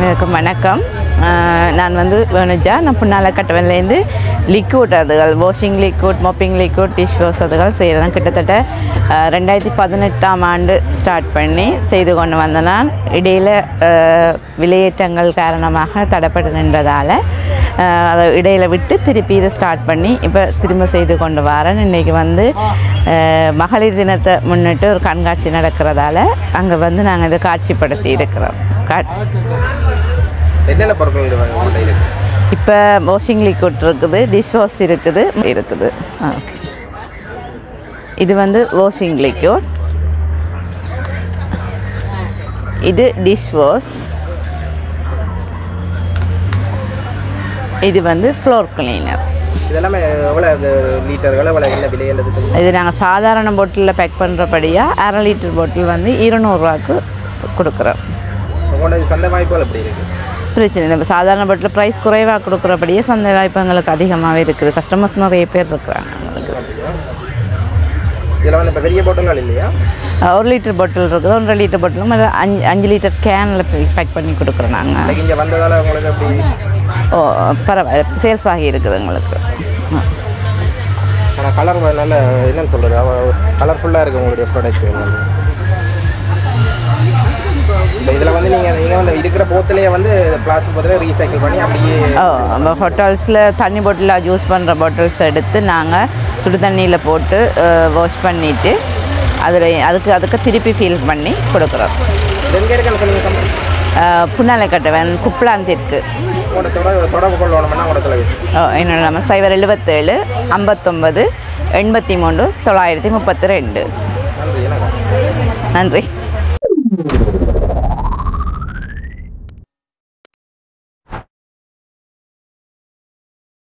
அனைவருக்கும் வணக்கம் அஹ் நான் வந்து வேணுஜா நான் புன்னால கட்டவன்லேருந்து லிக்விட் அதுகள் washing liquid mopping liquid dish wash அதுகள் செய்கிறதான் கிட்டத்தட்ட அஹ், ரெண்டாயிரத்தி பதினெட்டாம் ஆண்டு ஸ்டார்ட் பண்ணி செய்து கொண்டு வந்த நான் இடையில் அஹ், விலையேற்றங்கள் காரணமாக தடைப்பட்டு நின்றதால் அஹ், அதை இடையில விட்டு திருப்பி இதை ஸ்டார்ட் பண்ணி இப்போ திரும்ப செய்து கொண்டு வரேன் இன்றைக்கி வந்து அஹ், மகளிர் தினத்தை முன்னிட்டு ஒரு கண்காட்சி நடக்கிறதால அங்கே வந்து நாங்கள் இதை காட்சிப்படுத்தி இருக்கிறோம் காட் என்னென்ன பொருட்கள் இது வந்து உங்கள்ட்ட இருக்கு இப்போ வாஷிங் லிக்விட் இருக்குது டிஷ் வாஷ் இருக்குது இருக்குது ஓகே இது வந்து வாஷிங் லிக்விட் இது டிஷ் வாஷ் இது வந்து ஃப்ளோர் கிளீனர் இதெல்லாமே எவ்வளோ லிட்டர்கள் எவ்வளோ என்ன விலை அல்லது தெரியுமா? இது நாங்கள் சாதாரண பாட்டிலில் பேக் பண்ணுறபடியாக அரை லிட்டர் பாட்டில் வந்து இருநூறுவாக்கு கொடுக்குறோம் உங்களோட சந்தை வாய்ப்புகள் எப்படி இருக்கு பிரச்சனை இல்லை இப்போ சாதாரண பாட்டில் ப்ரைஸ் குறைவாக கொடுக்குறபடியே சந்தை வாய்ப்பு எங்களுக்கு அதிகமாகவே இருக்குது கஸ்டமர்ஸ் நிறைய பேர் இருக்கிறாங்க எங்களுக்கு இதில் வந்து இப்போ பெரிய போட்டல்கள் இல்லையா அஹ் ஒரு லிட்டர் பாட்டில் இருக்குது ஒன்றரை லிட்டர் பாட்டிலும் அது அஞ்சு அஞ்சு லிட்டர் கேனில் பேக் பண்ணி கொடுக்குறோம் நாங்கள் இன்னைக்கு இங்கே வந்ததால் உங்களுக்கு அப்படி ஓ பரவாயில்ல சேல்ஸ் ஆகி இருக்குது எங்களுக்கு ம். ஆனால் கலர் நல்ல என்னன்னு சொல்கிறது கலர்ஃபுல்லாக இருக்குது உங்களுடைய ப்ராடக்ட் இப்போ இதில் வந்து நீங்கள் நீங்கள் வந்து இருக்கிற போத்திலேயே வந்து பிளாஸ்டிக் போத்திலே ரீசைக்கிள் பண்ணி அப்படியே ஓ நம்ம ஹோட்டல்ஸில் தண்ணி பாட்டிலாக யூஸ் பண்ணுற பாட்டில்ஸ் எடுத்து நாங்கள் சுடு தண்ணியில் போட்டு வாஷ் பண்ணிவிட்டு அதில் அதுக்கு அதுக்கு திருப்பி ஃபில் பண்ணி கொடுக்குறோம் இது எங்கே இருக்குன்னு சொல்லுங்கள் கம்பெனி புன்னாலை கட்டவன் குப்ளாந்திற்கு உங்களோட தொடர்பு தொடர்பு கொள்ளணும்னா உங்களோட தொலைவு ஓ, என்னோட நம்ம சைபர் எழுபத்தேழு ஐம்பத்தொம்பது எண்பத்தி மூணு தொள்ளாயிரத்தி முப்பத்தி ரெண்டு நன்றி எனக்கு நன்றி